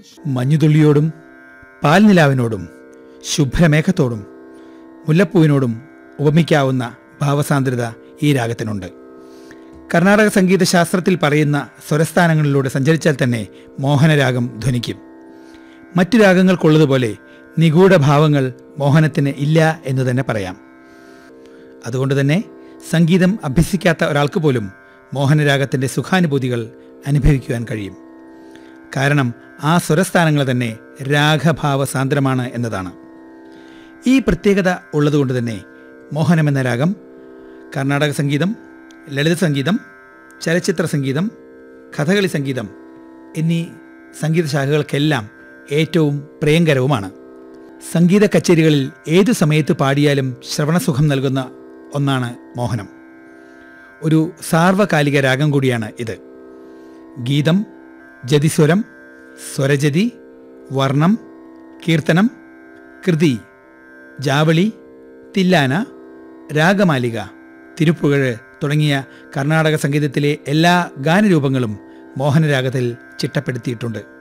മഞ്ഞുതുള്ളിയോടും പാൽനിലാവിനോടും ശുഭ്രമേഘത്തോടും മുല്ലപ്പൂവിനോടും ഉപമിക്കാവുന്ന ഭാവസാന്ദ്രത ഈ രാഗത്തിനുണ്ട് കർണാടക സംഗീത ശാസ്ത്രത്തിൽ പറയുന്ന സ്വരസ്ഥാനങ്ങളിലൂടെ സഞ്ചരിച്ചാൽ തന്നെ മോഹനരാഗം ധ്വനിക്കും മറ്റു രാഗങ്ങൾക്കുള്ളതുപോലെ നിഗൂഢ ഭാവങ്ങൾ മോഹനത്തിന് ഇല്ല എന്ന് തന്നെ പറയാം അതുകൊണ്ട് തന്നെ സംഗീതം അഭ്യസിക്കാത്ത ഒരാൾക്ക് പോലും മോഹനരാഗത്തിൻ്റെ സുഖാനുഭൂതികൾ അനുഭവിക്കുവാൻ കഴിയും കാരണം ആ സ്വരസ്ഥാനങ്ങൾ തന്നെ രാഗഭാവ സാന്ദ്രമാണ് എന്നതാണ് ഈ പ്രത്യേകത ഉള്ളതുകൊണ്ട് തന്നെ മോഹനം എന്ന രാഗം കർണാടക സംഗീതം ലളിത സംഗീതം ചലച്ചിത്ര സംഗീതം കഥകളി സംഗീതം എന്നീ സംഗീത ശാഖകൾക്കെല്ലാം ഏറ്റവും പ്രിയങ്കരവുമാണ് സംഗീത കച്ചേരികളിൽ ഏതു സമയത്ത് പാടിയാലും ശ്രവണസുഖം നൽകുന്ന ഒന്നാണ് മോഹനം ഒരു സാർവകാലിക രാഗം കൂടിയാണ് ഇത് ഗീതം ജതിസ്വരം സ്വരജതി വർണ്ണം കീർത്തനം കൃതി ജാവളി തില്ലാന രാഗമാലിക തിരുപ്പുകഴ് തുടങ്ങിയ കർണാടക സംഗീതത്തിലെ എല്ലാ ഗാനരൂപങ്ങളും മോഹനരാഗത്തിൽ ചിട്ടപ്പെടുത്തിയിട്ടുണ്ട്